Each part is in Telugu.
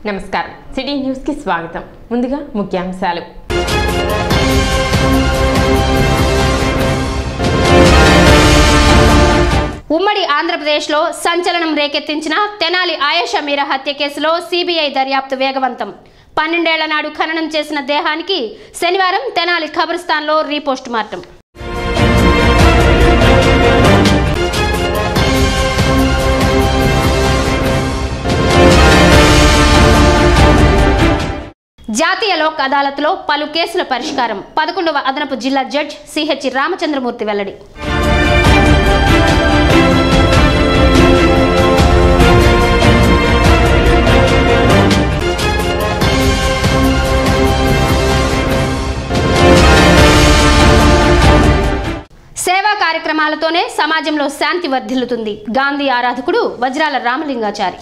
నమస్కారం సిటీ న్యూస్కి స్వాగతం ముందుగా ముఖ్యాంశాలు ఉమ్మడి ఆంధ్రప్రదేశ్లో సంచలనం రేకెత్తించిన తెనాలి ఆయేషా మీరా హత్య కేసులో సిబిఐ దర్యాప్తు వేగవంతం పన్నెండేళ్ల నాడు ఖననం చేసిన దేహానికి శనివారం తెనాలి ఖబర్స్థాన్లో రీపోస్ట్ మార్టం జాతీయ లోక్ అదాలత్లో పలు కేసుల పరిష్కారం పదకొండవ అదనపు జిల్లా జడ్జ్ సిహెచ్ రామచంద్రమూర్తి వెల్లడి సేవా కార్యక్రమాలతోనే సమాజంలో శాంతి వర్ధిల్లుతుంది గాంధీ ఆరాధకుడు వజ్రాల రామలింగాచారి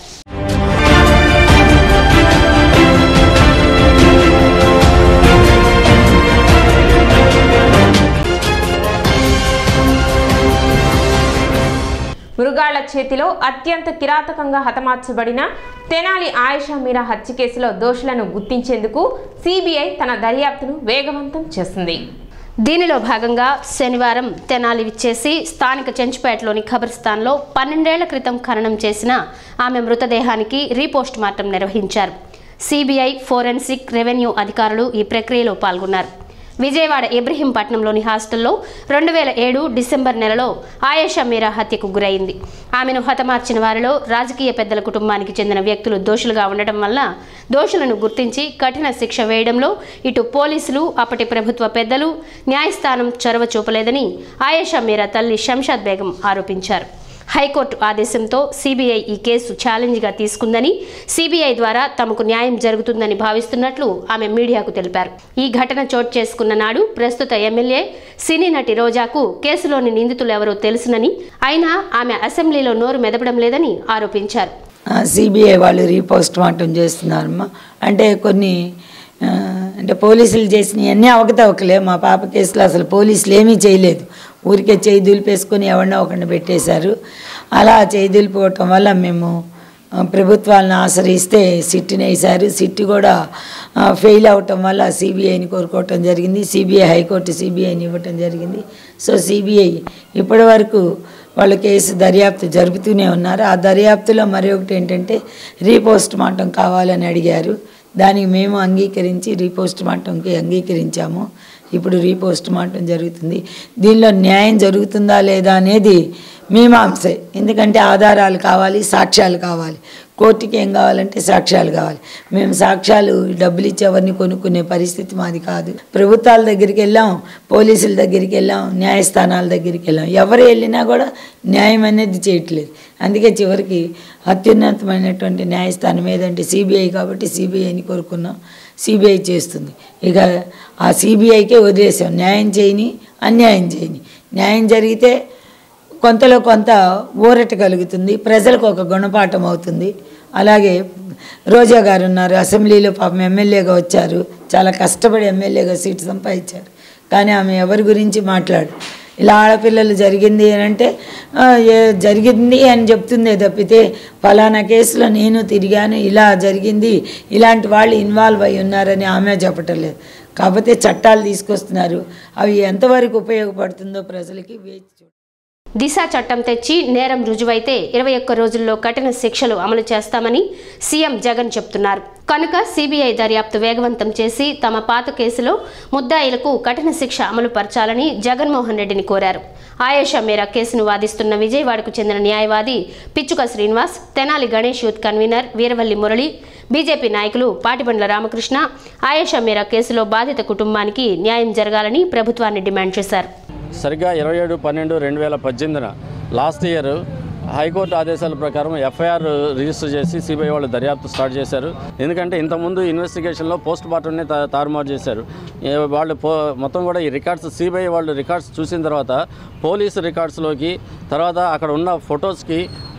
మృగాళ్ల చేతిలో అత్యంత కిరాతకంగా హతమార్చబడిన తెనాలి ఆయేషా మీరా హత్య కేసులో దోషులను గుర్తించేందుకు సిబిఐ తన దర్యాప్తును వేగవంతం చేస్తుంది దీనిలో భాగంగా శనివారం తెనాలి విచ్చేసి స్థానిక చెంచుపేటలోని ఖబర్స్థాన్లో పన్నెండేళ్ల క్రితం ఖననం చేసిన ఆమె మృతదేహానికి రీపోస్ట్ మార్టం నిర్వహించారు సిబిఐ ఫోరెన్సిక్ రెవెన్యూ అధికారులు ఈ ప్రక్రియలో పాల్గొన్నారు విజయవాడ ఇబ్రహీంపట్నంలోని హాస్టల్లో రెండు వేల ఏడు డిసెంబర్ నెలలో ఆయేషా మీరా హత్యకు గురైంది ఆమెను హతమార్చిన వారిలో రాజకీయ పెద్దల కుటుంబానికి చెందిన వ్యక్తులు దోషులుగా ఉండటం వల్ల దోషులను గుర్తించి కఠిన శిక్ష వేయడంలో ఇటు పోలీసులు అప్పటి ప్రభుత్వ పెద్దలు న్యాయస్థానం చొరవ చూపలేదని ఆయేషా మీరా తల్లి శంషాద్ బేగం ఆరోపించారు హైకోర్టు ఆదేశంతో సిబిఐ ఈ కేసు ఛాలెంజ్గా తీసుకుందని సిబిఐ ద్వారా తమకు న్యాయం జరుగుతుందని భావిస్తున్నట్లు ఆమె మీడియాకు తెలిపారు ఈ ఘటన చోటు చేసుకున్న నాడు ప్రస్తుత ఎమ్మెల్యే సినీ నటి రోజాకు కేసులోని నిందితులు ఎవరో తెలుసునని అయినా ఆమె అసెంబ్లీలో నోరు మెదపడం లేదని ఆరోపించారు సిబిఐ వాళ్ళు రీపోస్ట్ మార్టం చేస్తున్నారమ్మా అంటే కొన్ని ఆ, అంటే పోలీసులు చేసిన అన్నీ అవకతవకలే మా పాప కేసులో అసలు పోలీసులు ఏమీ చేయలేదు ఊరికే చేయి దులిపేసుకొని ఎవరినో ఒకరిని పెట్టేశారు అలా చేయి దులిపోవటం వల్ల మేము ఆ, ప్రభుత్వాలను ఆశ్రయిస్తే సిట్టిని వేశారు సిట్టి కూడా ఆ, ఫెయిల్ అవటం వల్ల సిబిఐని కోరుకోవటం జరిగింది సిబిఐ హైకోర్టు సిబిఐని ఇవ్వటం జరిగింది సో సిబిఐ ఇప్పటి వరకు వాళ్ళ కేసు దర్యాప్తు జరుపుతూనే ఉన్నారు ఆ దర్యాప్తులో మరి ఒకటి ఏంటంటే రీపోస్ట్ మార్టం కావాలని అడిగారు దానికి మేము అంగీకరించి రీపోస్ట్ మార్టంకి అంగీకరించాము ఇప్పుడు రీపోస్ట్ మార్టం జరుగుతుంది దీనిలో న్యాయం జరుగుతుందా లేదా అనేది మీమాంసే ఎందుకంటే ఆధారాలు కావాలి సాక్ష్యాలు కావాలి కోర్టుకి ఏం కావాలంటే సాక్ష్యాలు కావాలి మేము సాక్ష్యాలు డబ్బులు ఇచ్చి ఎవరిని కొనుక్కునే పరిస్థితి మాది కాదు ప్రభుత్వాల దగ్గరికి వెళ్ళాం పోలీసుల దగ్గరికి వెళ్ళాం న్యాయస్థానాల దగ్గరికి వెళ్ళాం ఎవరు వెళ్ళినా కూడా న్యాయం అనేది చేయట్లేదు అందుకే చివరికి అత్యున్నతమైనటువంటి న్యాయస్థానం ఏదంటే సిబిఐ కాబట్టి సిబిఐని కోరుకున్నాం సిబిఐ చేస్తుంది ఇక ఆ సిబిఐకే వదిలేసాం న్యాయం చేయని అన్యాయం చేయని న్యాయం జరిగితే కొంతలో కొంత ఊరట కలుగుతుంది ప్రజలకు ఒక గుణపాఠం అవుతుంది అలాగే రోజా గారు ఉన్నారు అసెంబ్లీలో పాపం ఎమ్మెల్యేగా వచ్చారు చాలా కష్టపడి ఎమ్మెల్యేగా సీటు సంపాదించారు కానీ ఆమె ఎవరి గురించి మాట్లాడు ఇలా ఆడపిల్లలు జరిగింది అని అంటే ఆ, ఏ- జరిగింది అని చెప్తుందే తప్పితే ఫలానా కేసులో నేను తిరిగాను ఇలా జరిగింది ఇలాంటి వాళ్ళు ఇన్వాల్వ్ అయి ఉన్నారని ఆమె చెప్పటం లేదు కాకపోతే చట్టాలు తీసుకొస్తున్నారు అవి ఎంతవరకు ఉపయోగపడుతుందో ప్రజలకి వేచి చూడాలి. దిశ చట్టం తెచ్చి నేరం రుజువైతే ఇరవై ఒక్క రోజుల్లో కఠిన శిక్షలు అమలు చేస్తామని సీఎం జగన్ చెప్తున్నారు కనుక సిబిఐ దర్యాప్తు వేగవంతం చేసి తమ పాత కేసులో ముద్దాయిలకు కఠిన శిక్ష అమలు పరచాలని జగన్మోహన్ రెడ్డిని కోరారు ఆయేషా మేరా కేసును వాదిస్తున్న విజయవాడకు చెందిన న్యాయవాది Pichuka Srinivas Tenali Ganesh youth convenor Veeravalli Murali BJP నాయకులు పాటిబండ్ల రామకృష్ణ ఆయేషా మేరా కేసులో బాధిత కుటుంబానికి న్యాయం జరగాలని ప్రభుత్వాన్ని డిమాండ్ చేశారు సరిగ్గా ఇరవై ఏడు పన్నెండు రెండు వేల పద్దెనిమిదిన లాస్ట్ ఇయర్ హైకోర్టు ఆదేశాల ప్రకారం ఎఫ్ఐఆర్ రిజిస్టర్ చేసి సిబిఐ వాళ్ళు దర్యాప్తు స్టార్ట్ చేశారు ఎందుకంటే ఇంతకుముందు ఇన్వెస్టిగేషన్లో పోస్ట్ మార్టంని తా తారుమారు చేశారు ఏ వాళ్ళు పో మొత్తం కూడా ఈ రికార్డ్స్ సిబిఐ వాళ్ళు రికార్డ్స్ చూసిన తర్వాత పోలీసు రికార్డ్స్లోకి తర్వాత అక్కడ ఉన్న ఫొటోస్కి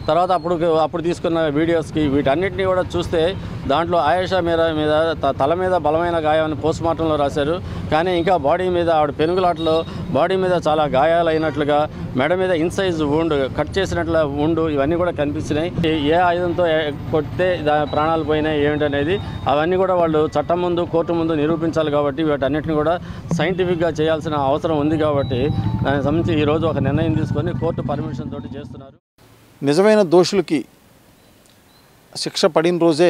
తర్వాత అప్పుడు అప్పుడు తీసుకున్న వీడియోస్కి వీటన్నిటిని కూడా చూస్తే దాంట్లో ఆయేషా మీరా మీద త- తల మీద బలమైన గాయాన్ని పోస్ట్ మార్టంలో రాశారు కానీ ఇంకా బాడీ మీద ఆవిడ పెనుగులాటలో బాడీ మీద చాలా గాయాలైనట్లుగా మెడ మీద ఇన్సైజ్ ఉండు కట్ చేసినట్ల ఉండు ఇవన్నీ కూడా కనిపించినాయి ఏ- ఏ ఆయుధంతో ఏ- కొడితే దా ప్రాణాలు పోయినాయి ఏమిటనేది అవన్నీ కూడా వాళ్ళు చట్టం ముందు కోర్టు ముందు నిరూపించాలి కాబట్టి వీటన్నిటిని కూడా సైంటిఫిక్గా చేయాల్సిన అవసరం ఉంది కాబట్టి దానికి సంబంధించి ఈరోజు ఒక నిర్ణయం తీసుకొని కోర్టు పర్మిషన్ తోటి చేస్తున్నారు నిజమైన దోషులకి శిక్ష పడిన రోజే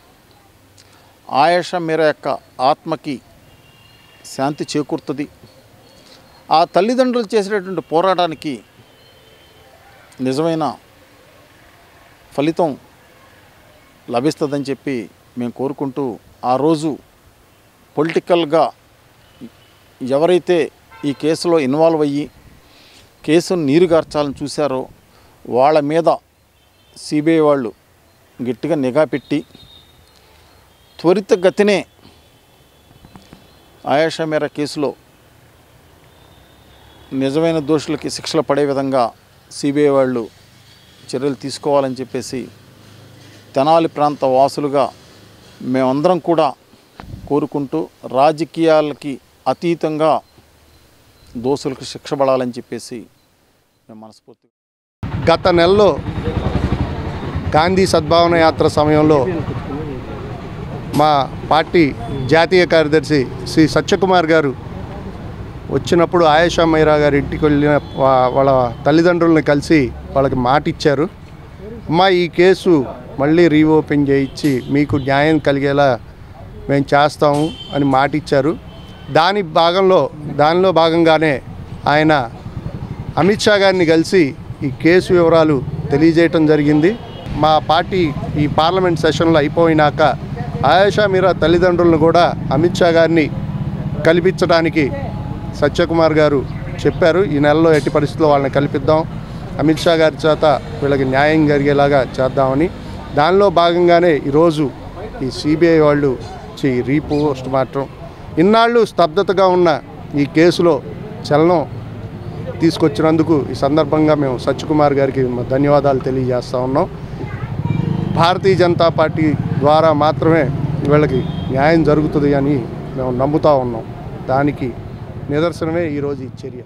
ఆయేష మీర యొక్క ఆత్మకి శాంతి చేకూరుతుంది ఆ తల్లిదండ్రులు చేసినటువంటి పోరాటానికి నిజమైన ఫలితం లభిస్తుందని చెప్పి మేము కోరుకుంటూ ఆ రోజు పొలిటికల్గా ఎవరైతే ఈ కేసులో ఇన్వాల్వ్ అయ్యి కేసును నీరుగార్చాలని చూశారో వాళ్ళ మీద సిబిఐ వాళ్ళు గట్టిగా నిఘా పెట్టి త్వరితగతినే ఆయాషా మేర కేసులో నిజమైన దోషులకి శిక్షలు పడే విధంగా సిబిఐ వాళ్ళు చర్యలు తీసుకోవాలని చెప్పేసి తెనాలి ప్రాంత వాసులుగా మేమందరం కూడా కోరుకుంటూ రాజకీయాలకి అతీతంగా దోషులకు శిక్ష పడాలని చెప్పేసి మేము మనస్ఫూర్తిగా గత నెలలో గాంధీ సద్భావన యాత్ర సమయంలో మా పార్టీ జాతీయ కార్యదర్శి శ్రీ సత్యకుమార్ గారు వచ్చినప్పుడు ఆయేషా మైరా గారి ఇంటికి వెళ్ళిన వా- వాళ్ళ తల్లిదండ్రులను కలిసి వాళ్ళకి మాట ఇచ్చారు అమ్మా ఈ కేసు మళ్ళీ రీఓపెన్ చేయించి మీకు న్యాయం కలిగేలా మేము చేస్తాము అని మాట ఇచ్చారు దాని భాగంలో దానిలో భాగంగానే ఆయన అమిత్ షా గారిని కలిసి ఈ కేసు వివరాలు తెలియజేయటం జరిగింది మా పార్టీ ఈ పార్లమెంట్ సెషన్లో అయిపోయినాక ఆయేషా మీరా తల్లిదండ్రులను కూడా అమిత్ షా గారిని కల్పించడానికి సత్యకుమార్ గారు చెప్పారు ఈ నెలలో ఎట్టి పరిస్థితుల్లో వాళ్ళని కల్పిద్దాం అమిత్ షా గారి చేత వీళ్ళకి న్యాయం జరిగేలాగా చేద్దామని దానిలో భాగంగానే ఈరోజు ఈ సిబిఐ వాళ్ళు చి రీపోస్ట్ మాత్రం ఇన్నాళ్ళు స్తబ్దతగా ఉన్న ఈ కేసులో చలనం తీసుకొచ్చినందుకు ఈ సందర్భంగా మేము సత్యకుమార్ గారికి మా ధన్యవాదాలు తెలియజేస్తా ఉన్నాం భారతీయ జనతా పార్టీ ద్వారా మాత్రమే వీళ్ళకి న్యాయం జరుగుతుంది అని మేము నమ్ముతా ఉన్నాం దానికి నిదర్శనమే ఈరోజు ఈ చర్య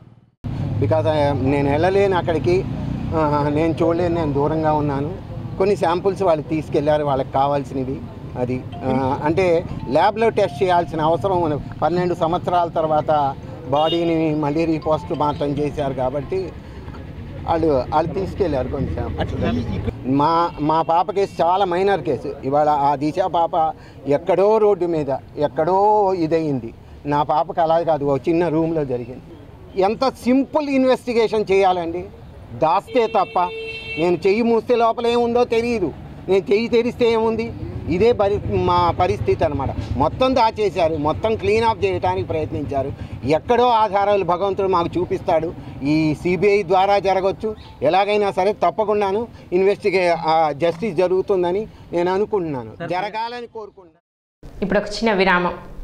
బికాజ్ నేను వెళ్ళలేను అక్కడికి ఆ, నేను చూడలేను నేను దూరంగా ఉన్నాను కొన్ని శాంపుల్స్ వాళ్ళు తీసుకెళ్లారు వాళ్ళకి కావాల్సినవి అది ఆ, అంటే ల్యాబ్లో టెస్ట్ చేయాల్సిన అవసరం ఉన్న- పన్నెండు సంవత్సరాల తర్వాత బాడీని మళ్ళీ రీపోస్ట్ మాత్రం చేశారు కాబట్టి వాళ్ళు వాళ్ళు తీసుకెళ్లారు కొన్ని శాంపుల్స్ మా మా పాప కేసు చాలా మైనర్ కేసు ఇవాళ ఆ దిశ పాప ఎక్కడో రోడ్డు మీద ఎక్కడో ఇదయింది నా పాపకు అలా కాదు ఒక చిన్న రూమ్లో జరిగింది ఎంత సింపుల్ ఇన్వెస్టిగేషన్ చేయాలండి దాస్తే తప్ప నేను చెయ్యి మూస్తే లోపల ఏముందో తెలియదు నేను చెయ్యి తెరిస్తే ఏముంది ఇదే పరి మా పరిస్థితి అనమాట మొత్తం దాచేశారు మొత్తం క్లీన్ అప్ చేయడానికి ప్రయత్నించారు ఎక్కడో ఆధారాలు భగవంతుడు మాకు చూపిస్తాడు ఈ సిబిఐ ద్వారా జరగవచ్చు ఎలాగైనా సరే తప్పకుండాను ఇన్వెస్టిగే జస్టిస్ జరుగుతుందని నేను అనుకుంటున్నాను జరగాలని కోరుకుంటున్నాను ఇప్పుడు ఒక చిన్న విరామం